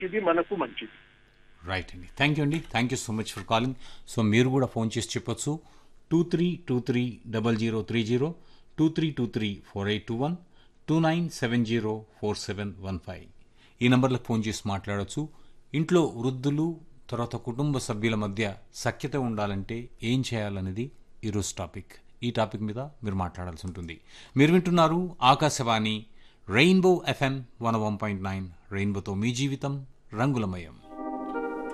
ఇది మనకు మంచిది రైట్ అండి థ్యాంక్ యూ అండి thank you so much for calling so మీరు కూడా ఫోన్ చేసి చెప్పొచ్చు two three two three double zero three zero two three two three four eight two one two nine seven zero four seven one five ఈ నంబర్లకు phone చేసి మాట్లాడవచ్చు ఇంట్లో వృద్ధులు తర్వాత కుటుంబ సభ్యుల మధ్య సఖ్యత ఉండాలంటే ఏం చేయాలనేది ఈరోజు టాపిక్ ఈ టాపిక్ మీద మీరు మాట్లాడాల్సి ఉంటుంది మీరు వింటున్నారు Akashvani rainbow FM one one point nine రెయిన్బోతో మీ జీవితం రంగులమయం